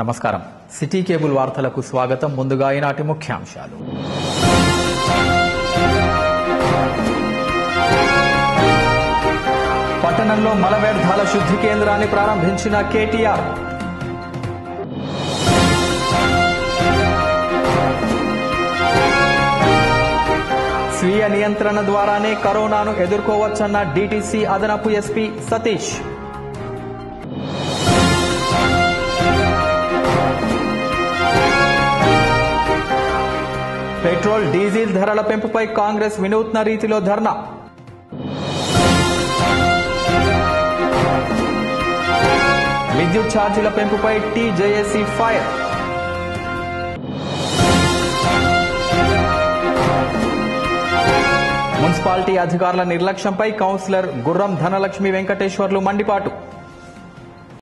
నమస్కారం city cable వార్తలకు స్వాగతం ముందుగా ఈనాటి ముఖ్యాంశాలు పట్టణంలో మల వ్యర్థాల శుద్ధి కేంద్రాన్ని ప్రారంభించిన కేటీఆర్ స్వీయ నియంత్రణ ద్వారానే కరోనాను ఎదుర్కోవచ్చన్న డీటీసీ అదనపు ఎస్పీ సతీష్ పెట్రోల్ డీజిల్ ధరల పెంపుపై కాంగ్రెస్ వినూత్న రీతిలో ధర్నా విద్యుత్ ఛార్జీల పెంపుపై టీజేఏసీ ఫైర్ మున్సిపాలిటీ అధికారుల నిర్లక్ష్యంపై కౌన్సిలర్ గుర్రం ధనలక్ష్మి వెంకటేశ్వర్లు మండిపాటు